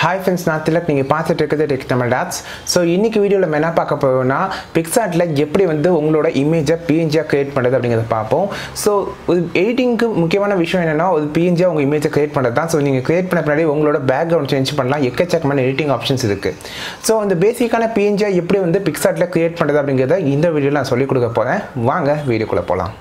hi friends நான் திலக் நீங்கள் பார்த்துட்டு இருக்கிறது டெக் தமிழ் டாட்ஸ் ஸோ இன்னைக்கு வீடியோவில் நம்ம என்ன பார்க்க போகிறோம்னா பிக்சார்ட்டில் எப்படி வந்து உங்களோட இமேஜை பிஎன்ஜியாக க்ரியேட் பண்ணுறது அப்படிங்கிறத பார்ப்போம் ஸோ ஒரு எடிட்டிங்க்கு முக்கியமான விஷயம் என்னென்னா ஒரு பிஎன்ஜியாக உங்கள் இமேஜை க்ரியேட் பண்ணுறது தான் ஸோ நீங்கள் க்ரியேட் பண்ண பின்னாடி உங்களோட பேக்ரவுண்ட் சேஞ்ச் பண்ணலாம் எக்கச்சக்கமான எடிட்டிங் ஆப்ஷன்ஸ் இருக்குது ஸோ அந்த பேசிக்கான பிஎன்ஜியாக எப்படி வந்து பிக்சார்ட்டில் க்ரியேட் பண்ணுறது அப்படிங்கிறத இந்த வீடியோவில் நான் சொல்லிக் கொடுக்க போகிறேன் வாங்க வீடியோக்குள்ளே போகலாம்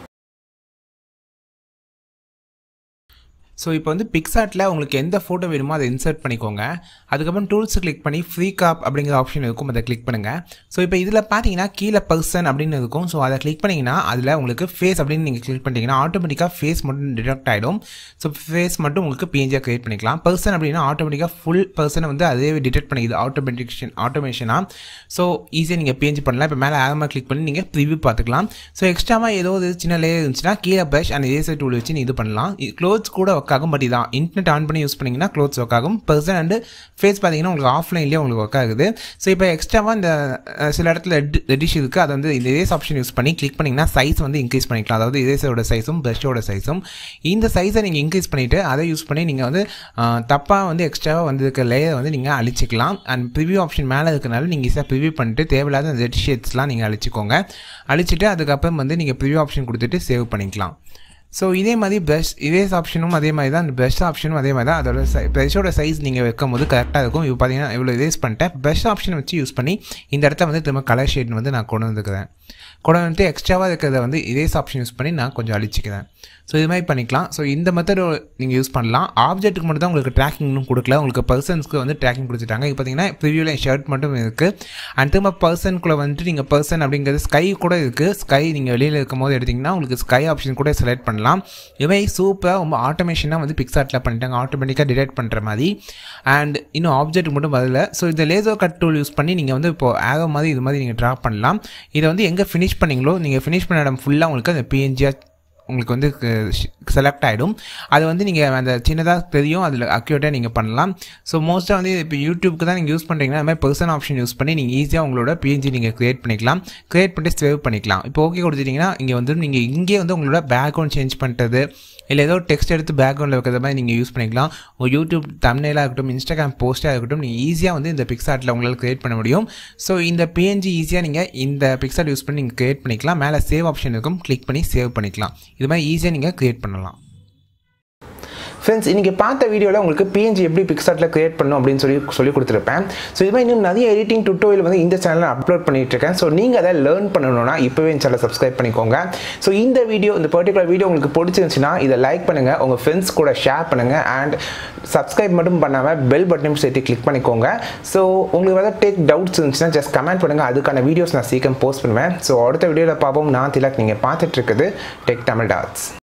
ஸோ இப்போ வந்து பிக்சார்ட்டில் உங்களுக்கு எந்த ஃபோட்டோ வேணுமோ அதை இன்சர்ட் பண்ணிக்கோங்க அதுக்கப்புறம் டூல்ஸ் கிளிக் பண்ணி ஃப்ரீ காப் அப்படிங்கிற ஆப்ஷன் இருக்கும் அதை கிளிக் பண்ணுங்கள் ஸோ இப்போ இதில் பார்த்தீங்கன்னா கீழே பர்சன் அப்படின்னு இருக்கும் ஸோ அதை கிளிக் பண்ணிங்கன்னா அதில் உங்களுக்கு ஃபேஸ் அப்படின்னு நீங்கள் கிளிக் பண்ணிட்டீங்கன்னா ஆட்டோமேட்டிக்காக ஃபேஸ் மட்டும் டிடெக்ட் ஆகிடும் ஸோ ஃபேஸ் மட்டும் உங்களுக்கு பிஎன்ஜியாக க்ரியேட் பண்ணிக்கலாம் பர்சன் அப்படின்னா ஆட்டோமேட்டிக்காக ஃபுல் பர்சனை வந்து அதே டிடெக்ட் பண்ணிக்குது ஆட்டோமேட்டிக்ஷன் ஆட்டோமேஷனாக ஸோ ஈஸியாக நீங்கள் பிஎன்ஜி பண்ணலாம் இப்போ மேலே ஆரமாக கிளிக் பண்ணி நீங்கள் ப்ரிவியூ பார்த்துக்கலாம் ஸோ எக்ஸ்ட்ராவாக ஏதோ ஒரு சின்ன லேயர் இருந்துச்சுன்னா கீழே ப்ரஷ் அண்ட் ஏசர் டூல் வச்சு நீ இது பண்ணலாம் க்ளோத்ஸ் கூட ஒர்க் ஆகும் பட் இதான் இன்டர்நெட் ஆன் பண்ணி யூஸ் பண்ணிங்கன்னா க்ளோத்ஸ் ஒர்க் ஆகும் பர்சன் அண்டு ஃபேஸ் பார்த்தீங்கன்னா உங்களுக்கு ஆஃப்லைன்லேயே உங்களுக்கு ஒர்க் ஆகுது ஸோ இப்போ எக்ஸ்ட்ராவாக இந்த அஹ், சில இடத்துல ரெடிஷ் இருக்குது அதை வந்து இந்த இரேஸ் ஆப்ஷன் யூஸ் பண்ணி கிளிக் பண்ணிங்கன்னா சைஸ் வந்து இன்க்ரீஸ் பண்ணிக்கலாம் அதாவது இரேஸோட சைஸும் ப்ரஷோட சைஸும் இந்த சைஸை நீங்கள் இன்க்ரீஸ் பண்ணிவிட்டு அதை யூஸ் பண்ணி நீங்கள் வந்து தப்பாக வந்து எக்ஸ்ட்ராவாக வந்திருக்க லேயர் வந்து நீங்கள் அழிச்சிக்கலாம் அண்ட் ப்ரிவியூ ஆப்ஷன் மேலே இருக்கனால நீங்கள் ஈஸியாக ப்ரிவியூ பண்ணிட்டு தேவையில்லாத அந்த ரெட் ஷேட்ஸ்லாம் நீங்கள் அழிச்சிக்கோங்க அழிச்சிட்டு அதுக்கப்புறம் வந்து நீங்கள் ப்ரிவியூ ஆப்ஷன் கொடுத்துட்டு சேவ் பண்ணிக்கலாம் ஸோ இதே மாதிரி ப்ரஷ் இரேஸ் ஆப்ஷனும் அதே மாதிரி தான் அந்த ப்ரஷ் ஆப்ஷனும் அதே மாதிரி தான் அதோட சை ப்ரஷோட சைஸ் நீங்கள் வைக்கும் போது கரெக்டாக இருக்கும் இப்போ பார்த்தீங்கன்னா இவ்வளோ இரேஸ் பண்ணிட்டேன் ப்ரஷ் ஆப்ஷன் வச்சு யூஸ் பண்ணி இந்த இடத்துல வந்து திரும்ப கலர் ஷேட் வந்து நான் கொண்டு வந்துக்கிறேன் கொண்டு வந்துட்டு எக்ஸ்ட்ராவாக இருக்கிறத வந்து இரேஸ் ஆப்ஷன் யூஸ் பண்ணி நான் கொஞ்சம் அழிச்சிக்கிறேன் ஸோ இது மாதிரி பண்ணிக்கலாம் ஸோ இந்த மெத்தட் நீங்கள் யூஸ் பண்ணலாம் ஆப்ஜெக்ட்டுக்கு மட்டும் தான் உங்களுக்கு ட்ராக்கிங்னு கொடுக்கல உங்களுக்கு பர்சன்ஸ்க்கு வந்து ட்ராக்கிங் கொடுத்துட்டாங்க இப்போ பார்த்தீங்கன்னா ப்ரிவியூவில் ஷர்ட் மட்டும் இருக்குது அண்ட் திரும்ப பர்சனுக்குள்ளே வந்துட்டு நீங்கள் பர்சன் அப்படிங்கிறது ஸ்கை கூட இருக்குது ஸ்கை நீங்கள் வெளியில் இருக்கும் போது எடுத்திங்கன்னா உங்களுக்கு ஸ்கை ஆப்ஷன் கூட செலக்ட் பண்ணலாம் இவை சூப்பராக ரொம்ப ஆட்டோமேஷனாக வந்து பிக்சார்ட்டில் பண்ணிட்டாங்க ஆட்டோமேட்டிக்காக டிடெக்ட் பண்ணுற மாதிரி அண்ட் இன்னும் ஆப்ஜெக்ட் மட்டும் பதில் ஸோ இந்த லேசர் கட் டூல் யூஸ் பண்ணி நீங்கள் வந்து இப்போ ஆரோ மாதிரி இது மாதிரி நீங்கள் ட்ரா பண்ணலாம் இதை வந்து எங்கே ஃபினிஷ் பண்ணீங்களோ நீங்கள் ஃபினிஷ் பண்ண இடம் ஃபுல்லாக உங்களுக்கு அந்த பிஎன்ஜியாக உங்களுக்கு வந்து செலக்ட் ஆகிடும் அது வந்து நீங்கள் அந்த சின்னதாக தெரியும் அதில் அக்யூரேட்டாக நீங்கள் பண்ணலாம் ஸோ மோஸ்ட்டாக வந்து இப்போ யூடியூப்க்கு தான் நீங்கள் யூஸ் பண்ணுறீங்கன்னா அது மாதிரி பர்சன் ஆப்ஷன் யூஸ் பண்ணி நீங்கள் ஈஸியாக உங்களோட பிஎன்ஜி நீங்கள் க்ரியேட் பண்ணிக்கலாம் க்ரியேட் பண்ணிட்டு சேவ் பண்ணிக்கலாம் இப்போ ஓகே கொடுத்துட்டிங்கன்னா இங்கே வந்து நீங்கள் இங்கே வந்து உங்களோட பேக்ரவுண்ட் சேஞ்ச் பண்ணுறது இல்லை ஏதோ டெக்ஸ்ட் எடுத்து பேக்ரவுண்டில் வைக்கிற மாதிரி நீங்கள் யூஸ் பண்ணிக்கலாம் ஒரு யூடியூப் தமிழாக இருக்கட்டும் இன்ஸ்டாகிராம் போஸ்ட்டாக இருக்கட்டும் நீங்கள் ஈஸியாக வந்து இந்த பிக்சார்ட்டில் உங்களால் க்ரியேட் பண்ண முடியும் ஸோ இந்த பிஎன்ஜி ஈஸியாக நீங்கள் இந்த பிக்சார்ட் யூஸ் பண்ணி நீங்கள் க்ரியேட் பண்ணிக்கலாம் மேலே சேவ் ஆப்ஷன் இருக்கும் கிளிக் பண்ணி சேவ் பண்ணிக்கலாம் இது மாதிரி ஈஸியாக நீங்கள் க்ரியேட் பண்ணலாம் ஃப்ரெண்ட்ஸ் இன்றைக்கி பார்த்த வீடியோவில் உங்களுக்கு பிஎன்ஜி எப்படி பிக்சார்ட்டில் க்ரியேட் பண்ணும் அப்படின்னு சொல்லி சொல்லி கொடுத்துருப்பேன் ஸோ இது மாதிரி இன்னும் நிறைய எடிட்டிங் டுட்டோரியல் வந்து இந்த சேனலில் அப்லோட் பண்ணிட்டு இருக்கேன் ஸோ நீங்கள் அதை லேர்ன் பண்ணணும்னா இப்போவே இந்த சேனலை சப்ஸ்கிரைப் பண்ணிக்கோங்க ஸோ இந்த வீடியோ இந்த பர்டிகுலர் வீடியோ உங்களுக்கு பிடிச்சிருந்துச்சுன்னா இதை லைக் பண்ணுங்கள் உங்கள் ஃப்ரெண்ட்ஸ் கூட ஷேர் பண்ணுங்கள் அண்ட் சப்ஸ்கிரைப் மட்டும் பண்ணாமல் பெல் பட்டனையும் சேர்த்து கிளிக் பண்ணிக்கோங்க ஸோ உங்களுக்கு ஏதாவது டேக் டவுட்ஸ் இருந்துச்சுன்னா ஜஸ்ட் கமெண்ட் பண்ணுங்கள் அதுக்கான வீடியோஸ் நான் சீக்கிரம் போஸ்ட் பண்ணுவேன் ஸோ அடுத்த வீடியோவில் பார்ப்போம் நான் திலக் நீங்கள் பார்த்துட்டு இருக்குது டெக் தமிழ் டாட்ஸ்